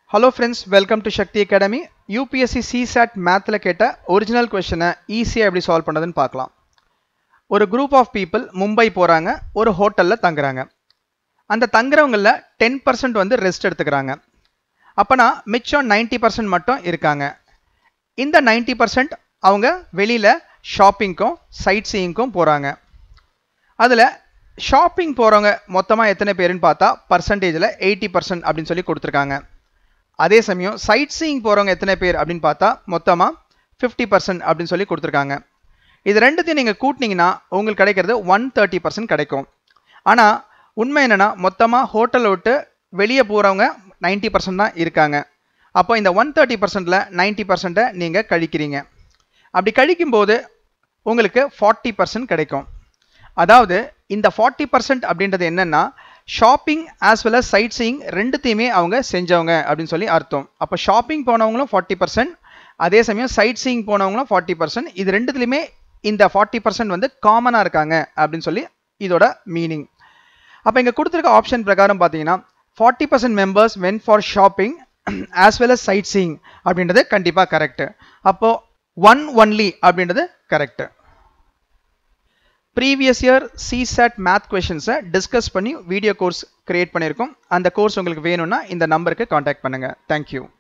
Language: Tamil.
hello friends welcome to Sakthi academy UPSC CSAT மேத்தில் கேட்ட ஒரிஜினல் கொஷனை ஈஸியாக எப்படி சால்வ் பண்ணுறதுன்னு பார்க்கலாம் ஒரு குரூப் ஆஃப் பீப்புள் மும்பை போகிறாங்க ஒரு ஹோட்டலில் தங்குறாங்க அந்த தங்குறவங்களில் டென் பர்சன்ட் வந்து ரெஸ்ட் எடுத்துக்கிறாங்க அப்போனா மிச்சம் நைன்ட்டி பர்சன்ட் மட்டும் இருக்காங்க இந்த நைன்ட்டி பர்சன்ட் அவங்க வெளியில் ஷாப்பிங்க்கும் சைட் சீயிங்க்கும் போகிறாங்க அதில் ஷாப்பிங் போகிறவங்க மொத்தமாக எத்தனை பேருன்னு பார்த்தா பர்சன்டேஜில் எயிட்டி பர்சன்ட் அப்படின்னு சொல்லி கொடுத்துருக்காங்க அதே சமயம் சைட் சீயிங் போகிறவங்க எத்தனை பேர் அப்படின்னு பார்த்தா மொத்தமாக ஃபிஃப்டி பர்சன்ட் அப்படின்னு சொல்லி கொடுத்துருக்காங்க இது ரெண்டுத்தையும் நீங்கள் கூட்டினீங்கன்னா உங்களுக்கு கிடைக்கிறது ஒன் தேர்ட்டி பர்சன்ட் கிடைக்கும் ஆனால் உண்மை என்னென்னா மொத்தமாக ஹோட்டலை விட்டு வெளியே போகிறவங்க நைன்ட்டி பர்சன்ட் தான் இருக்காங்க அப்போ இந்த ஒன் தேர்ட்டி பர்சன்டில் நைன்ட்டி பர்சன்ட்டை நீங்கள் கழிக்கிறீங்க அப்படி கழிக்கும்போது உங்களுக்கு ஃபார்ட்டி பர்சன்ட் கிடைக்கும் அதாவது இந்த ஃபார்ட்டி பர்சன்ட் அப்படின்றது என்னென்னா shopping as well as side sightseeing ரெண்டுத்தையுமே அவங்க செஞ்சவங்க அப்படின்னு சொல்லி அர்த்தம் அப்போ ஷாப்பிங் போனவங்களும் ஃபார்ட்டி பர்சன்ட் அதே சமயம் சைட் சீயிங் போனவங்களும் ஃபார்ட்டி பர்சன்ட் இது ரெண்டுத்துலையுமே இந்த ஃபார்ட்டி பர்சன்ட் வந்து காமனாக இருக்காங்க அப்படின்னு சொல்லி இதோட மீனிங் அப்போ இங்கே கொடுத்துருக்க ஆப்ஷன் பிரகாரம் பார்த்தீங்கன்னா forty percent members when for shopping as well as side seeing அப்படின்றது கண்டிப்பாக கரெக்டு அப்போது ஒன் ஒன்லி அப்படின்றது correct previous year CSAT math கொஷின்ஸை டிஸ்கஸ் பண்ணி வீடியோ கோர்ஸ் கிரியேட் பண்ணியிருக்கோம் அந்த கோர்ஸ் உங்களுக்கு வேணும்னா இந்த நம்பருக்கு காண்டாக்ட் பண்ணுங்கள் தேங்க்யூ